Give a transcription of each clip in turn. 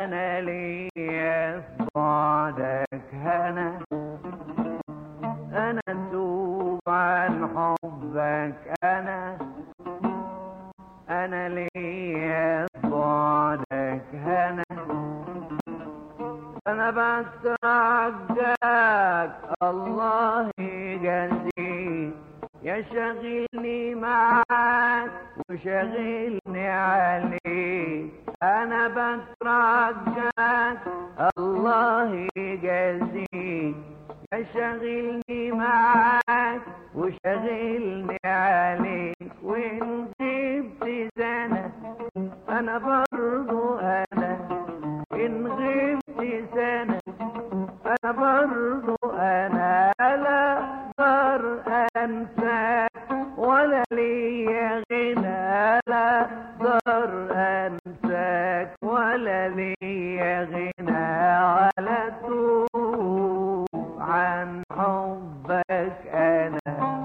أنا لي في بعدك هنا أنا أتوب عن حبك أنا أنا لي في بعدك هنا أنا بترجاك الله يجازيك يشغلني معاك وشغلني عليك أنا بترجاك الله يجازيك يشغلني معاك وشغلني عليك وإن غبت سنة أنا برضو أنا إن غبت سنة أنا برضو أنا لا أقدر أنساك ولا لي غنى لا أقدر أنساك ولا لي غنى ولا توب عن حبك أنا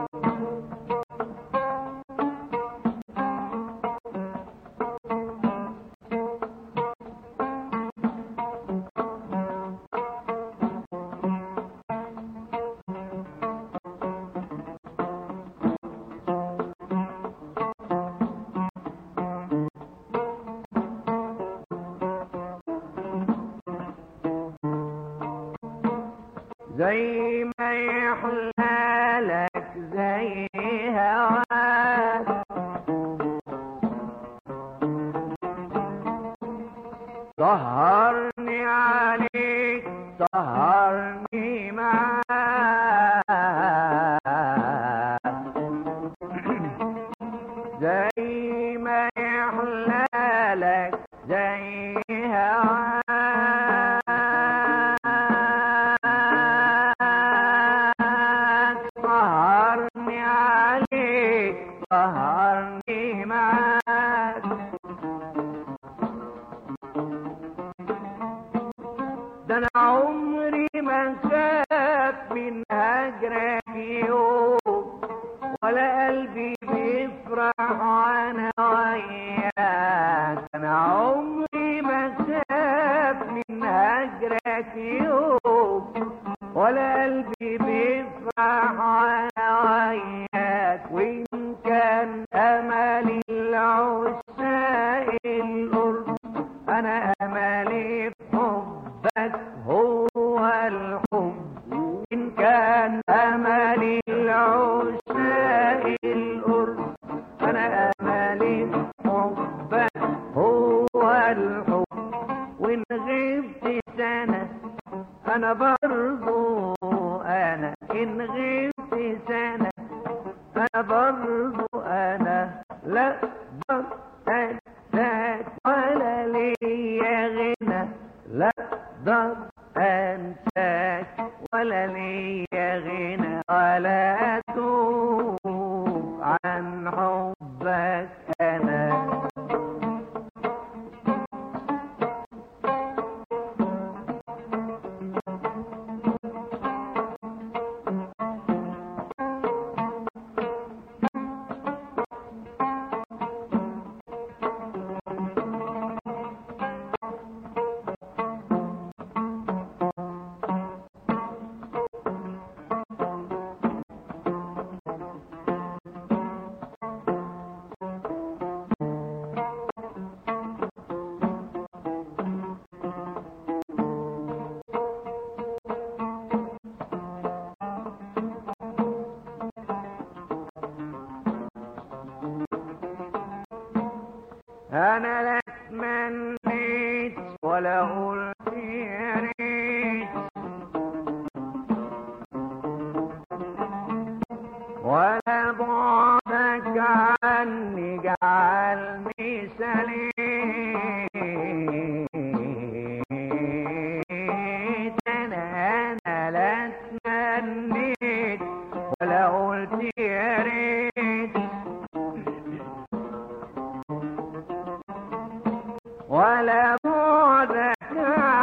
زي ما يحلى لك زي هواك سهرني عليك سهرني معاك زي ما يحلى لك زي هواك سهرني عليك سهرني معاك ده انا عمري ما خاف من هجرك يوم ولا قلبي بيفرح وانا وياك انا عمري ما خاف من هجرك يوم ولا قلبي بيفرح وانا وياك وان كان املي العشاق القرب انا املي في حبك هو الحب ان كان املي العشاق القرب انا املي في حبك هو الحب وان غبت سنه انا برضو انا ان غبت سنه انا برضو انا لا اقدر انساك ولا ليا غنى لا اقدر انساك ولا ليا غنى ولا اتوب عن حبك انا انا لا تمنيت ولا قلت يا ريت ولا بعدك عني جعلني سليت انا انا لا تمنيت ولا قلت يا ريت ولا بعدك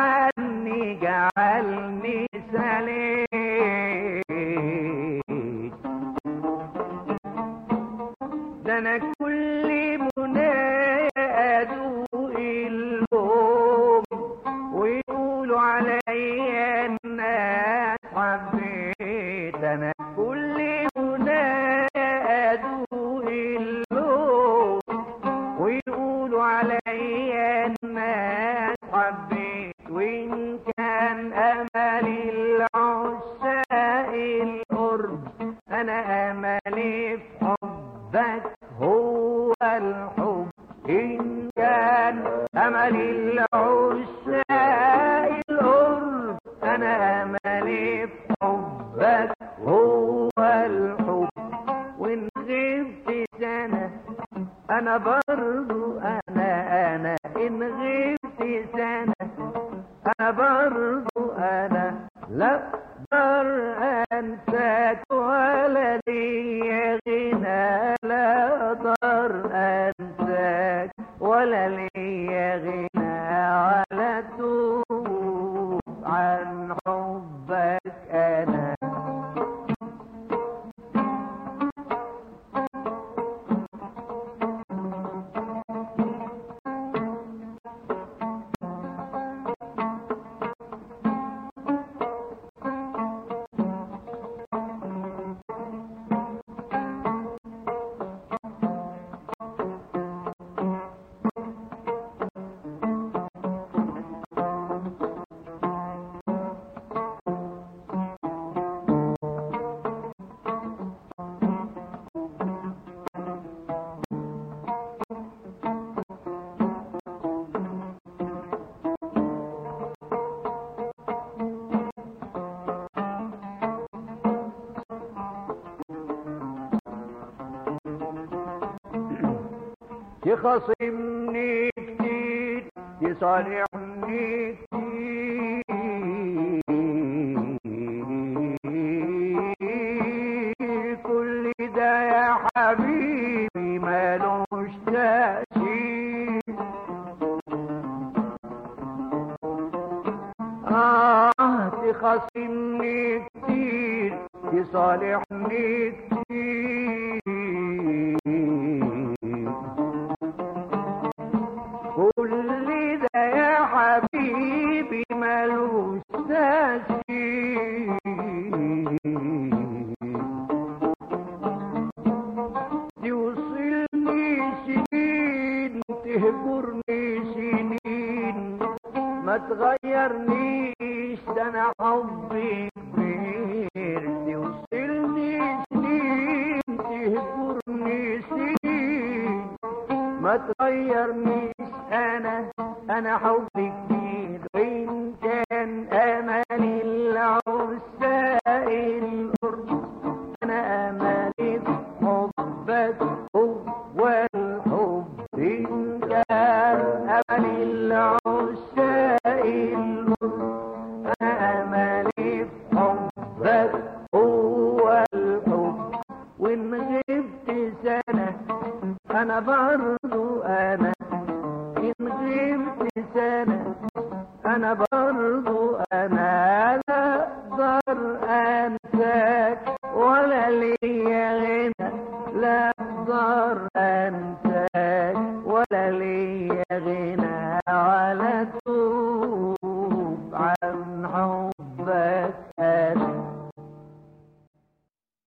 العشاق القرب انا املي في حبك هو الحب وان غبت سنة انا برضو انا انا ان غبت سنة انا برضو انا لا اقدر انساك ولا لي غنى لا اقدر انساك ولا لي غنى ولا توب عن حبك انا تخاصمني كتير تصالحني كتير كل ده يا حبيبي مالوش تأثير آه تخاصمني كتير تصالحني كتير كل ده يا حبيبي ملوش تأثير توصلني سنين تهجرني سنين ما تغيرنيش ده انا حبي كبير توصلني سنين تهجرني سنين ما تغيرنيش انا انا حبي كبير وان كان املي العشاق القرب انا املي في حبك هو الحب ان كان املي العشاق القرب انا املي في حبك هو الحب وان غبت سنه انا برضو انا